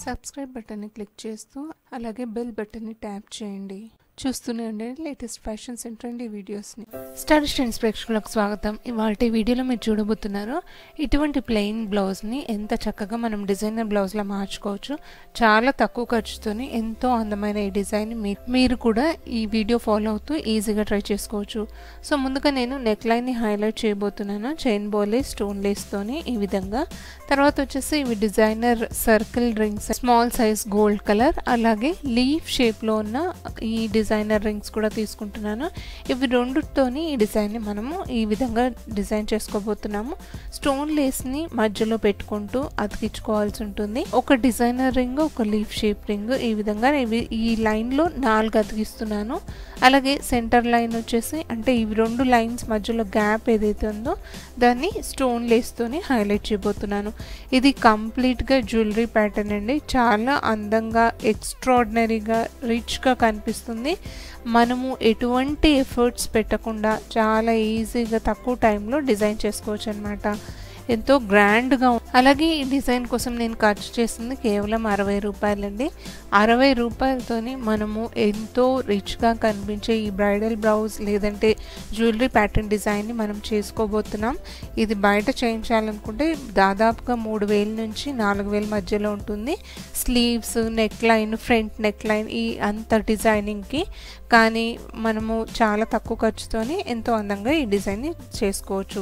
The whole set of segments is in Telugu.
సబ్స్క్రైబ్ బటన్ని క్లిక్ చేస్తూ అలాగే బెల్ బటన్ని ట్యాప్ చేయండి చూస్తూనే ఉండండి లేటెస్ట్ ఫ్యాషన్స్ అండ్ ట్రెండీ వీడియోస్ని స్టార్ స్టెండ్స్ ప్రేక్షకులకు స్వాగతం ఇవాళ వీడియోలో మీరు చూడబోతున్నారు ఇటువంటి ప్లెయిన్ బ్లౌజ్ని ఎంత చక్కగా మనం డిజైనర్ బ్లౌజ్లా మార్చుకోవచ్చు చాలా తక్కువ ఖర్చుతోని ఎంతో అందమైన ఈ డిజైన్ మీరు కూడా ఈ వీడియో ఫాలో అవుతూ ఈజీగా ట్రై చేసుకోవచ్చు సో ముందుగా నేను నెక్ లైన్ని హైలైట్ చేయబోతున్నాను చైన్ బోలే స్టోన్ లేస్తోని ఈ విధంగా తర్వాత వచ్చేసి ఇవి designer circle rings small size gold colour అలాగే లీఫ్ షేప్లో ఉన్న ఈ డిజైనర్ రింగ్స్ కూడా తీసుకుంటున్నాను ఇవి రెండుతోని ఈ డిజైన్ని మనము ఈ విధంగా డిజైన్ చేసుకోబోతున్నాము స్టోన్ లేస్ని మధ్యలో పెట్టుకుంటూ అతికించుకోవాల్సి ఉంటుంది ఒక డిజైనర్ రింగ్ ఒక లీఫ్ షేప్ రింగ్ ఈ విధంగా ఇవి ఈ లైన్లో నాలుగు అతికిస్తున్నాను అలాగే సెంటర్ లైన్ వచ్చేసి అంటే ఇవి రెండు లైన్స్ మధ్యలో గ్యాప్ ఏదైతే ఉందో దాన్ని స్టోన్ లేస్తోని హైలైట్ చేయబోతున్నాను ఇది కంప్లీట్గా జ్యువెలరీ ప్యాటర్న్ అండి చాలా అందంగా ఎక్స్ట్రాడినరీగా రిచ్గా కనిపిస్తుంది మనము ఎటువంటి ఎఫర్ట్స్ పెట్టకుండా చాలా ఈజీగా తక్కువ టైంలో డిజైన్ చేసుకోవచ్చు అనమాట ఎంతో గ్రాండ్గా అలాగే ఈ డిజైన్ కోసం నేను ఖర్చు చేసింది కేవలం అరవై రూపాయలండి అరవై రూపాయలతోని మనము ఎంతో రిచ్గా కనిపించే ఈ బ్రైడల్ బ్లౌజ్ లేదంటే జ్యువెలరీ ప్యాటర్న్ డిజైన్ని మనం చేసుకోబోతున్నాం ఇది బయట చేయించాలనుకుంటే దాదాపుగా మూడు వేల నుంచి నాలుగు వేల మధ్యలో ఉంటుంది sleeves neck line front neck line ఈ అంత డిజైనింగ్కి కానీ మనము చాలా తక్కువ ఖర్చుతోని ఎంతో అందంగా ఈ డిజైన్ని చేసుకోవచ్చు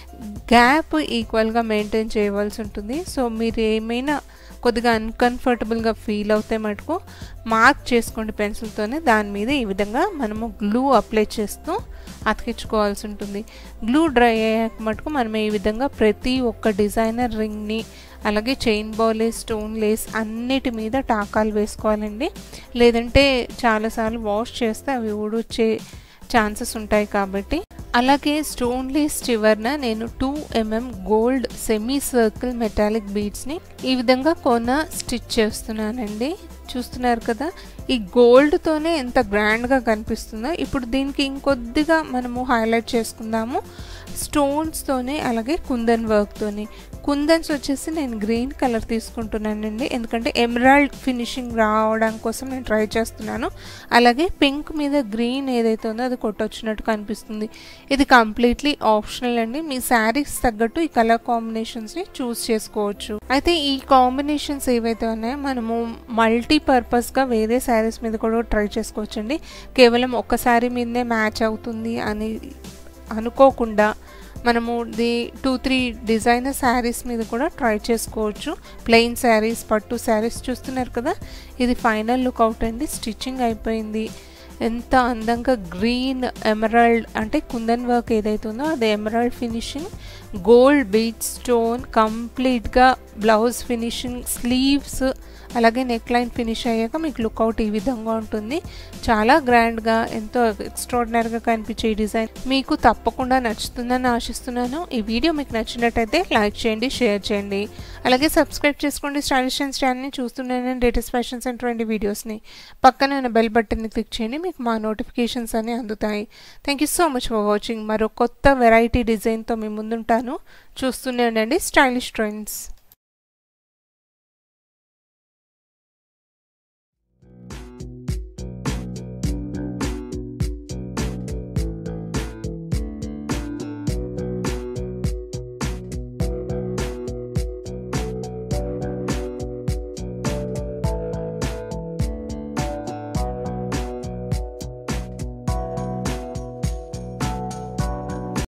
గ్యాప్ ఈక్వల్గా మెయింటైన్ చేయవలసి ఉంటుంది సో మీరు ఏమైనా కొద్దిగా అన్కంఫర్టబుల్గా ఫీల్ అవుతే మటుకు మార్క్ చేసుకోండి పెన్సిల్తోనే దాని మీద ఈ విధంగా మనము గ్లూ అప్లై చేస్తూ అతికించుకోవాల్సి ఉంటుంది గ్లూ డ్రై అయ్యాక మటుకు మనం ఈ విధంగా ప్రతి ఒక్క డిజైనర్ రింగ్ని అలాగే చైన్ బాలేస్ స్టోన్ లేస్ అన్నిటి మీద టాకాలు వేసుకోవాలండి లేదంటే చాలాసార్లు వాష్ చేస్తే అవి ఊడొచ్చే ఛాన్సెస్ ఉంటాయి కాబట్టి అలాగే స్టోన్ లేస్ చివరన నేను two mm gold semi circle metallic బీడ్స్ని ఈ విధంగా కొన స్టిచ్ చేస్తున్నానండి చూస్తున్నారు కదా ఈ గోల్డ్తోనే ఎంత గ్రాండ్గా కనిపిస్తుందో ఇప్పుడు దీనికి ఇంకొద్దిగా మనము హైలైట్ చేసుకుందాము స్టోన్స్తోనే అలాగే కుందన్ వర్క్తోని కుందన్స్ వచ్చేసి నేను గ్రీన్ కలర్ తీసుకుంటున్నానండి ఎందుకంటే ఎమరాల్డ్ ఫినిషింగ్ రావడం కోసం నేను ట్రై చేస్తున్నాను అలాగే పింక్ మీద గ్రీన్ ఏదైతే ఉందో అది కొట్టొచ్చినట్టు కనిపిస్తుంది ఇది కంప్లీట్లీ ఆప్షనల్ అండి మీ శారీస్ తగ్గట్టు ఈ కలర్ కాంబినేషన్స్ని చూస్ చేసుకోవచ్చు అయితే ఈ కాంబినేషన్స్ ఏవైతే ఉన్నాయో మనము మల్టీపర్పస్గా వేరే శారీస్ మీద కూడా ట్రై చేసుకోవచ్చండి కేవలం ఒక శారీ మీదనే మ్యాచ్ అవుతుంది అని అనుకోకుండా మనము the two three designer saris మీద కూడా ట్రై చేసుకోవచ్చు ప్లెయిన్ శారీస్ పట్టు శారీస్ చూస్తున్నారు కదా ఇది ఫైనల్ లుక్ అవుట్ అండి స్టిచ్చింగ్ అయిపోయింది ఎంత అందంగా గ్రీన్ ఎమరాల్డ్ అంటే కుందన్ వర్క్ ఏదైతే ఉందో అది emerald finishing gold bead stone కంప్లీట్గా బ్లౌజ్ ఫినిషింగ్ స్లీవ్స్ అలాగే నెక్ లైన్ ఫినిష్ అయ్యాక మీకు లుక్అవుట్ ఈ విధంగా ఉంటుంది చాలా గ్రాండ్గా ఎంతో ఎక్స్ట్రాడినరీగా కనిపించే ఈ డిజైన్ మీకు తప్పకుండా నచ్చుతుందని ఆశిస్తున్నాను ఈ వీడియో మీకు నచ్చినట్టయితే లైక్ చేయండి షేర్ చేయండి అలాగే సబ్స్క్రైబ్ చేసుకోండి స్టైలిష్ అండ్ ఛానల్ని చూస్తున్నాను లేటెస్ట్ ఫ్యాషన్స్ అండ్ ట్వంటీ వీడియోస్ని పక్కన ఉన్న బెల్ బటన్ని క్లిక్ చేయండి మీకు మా నోటిఫికేషన్స్ అన్నీ అందుతాయి thank you so much for watching మరో కొత్త వెరైటీ డిజైన్తో మీ ముందుంటాను చూస్తూనే ఉండండి స్టైలిష్ ట్రెండ్స్